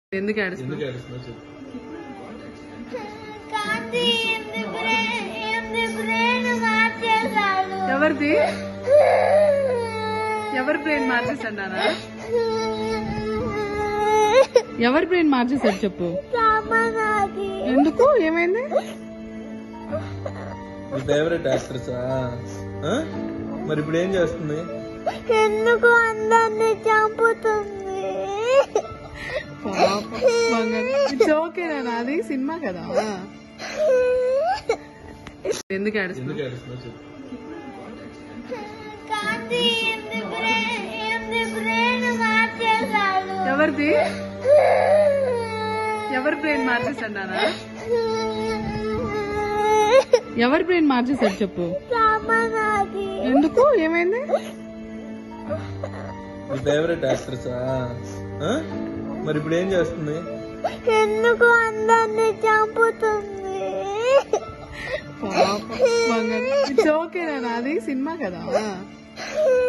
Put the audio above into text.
ఎందుకు ఏడుస్తున్నావు ఎందుకు ఏడుస్తున్నావు చెప్పు కాంతి ఏంది బ్రెయిన్ ఏంది బ్రెయిన్ మార్చేశాడు ఎవరిది ఎవరి బ్రెయిన్ మార్చేసాడానా ఎవరి బ్రెయిన్ మార్చేసాడు చెప్పు రామనాథి ఎందుకు ఏమైంది నీ ఫేవరెట్ యాక్ట్రెస్ మరి ఇప్పుడు ఏం చేస్తుంది ఎందుకు అందరిని చంపుతుంది ఇట్స్ ఓకే నాన్న అది సినిమా కదా ఎందుకు ఏడుస్తున్నావు ఎందుకు ఏడుస్తున్నావు చెప్పు కాంతి ఏంది బ్రెయిన్ ఏంది బ్రెయిన్ మార్చేశాడు ఎవరిది ఎవరి బ్రెయిన్ మార్చేసాడానా ఎవరి బ్రెయిన్ మార్చేసాడు చెప్పు రామనాథి ఎందుకు ఏమైంది నీ ఫేవరెట్ యాక్ట్రెస్ మరి ఇప్పుడు ఏం చేస్తుంది ఎందుకు అందరిని చంపుతుంది ఇట్స్ ఓకే నాన్న అది సినిమా కదా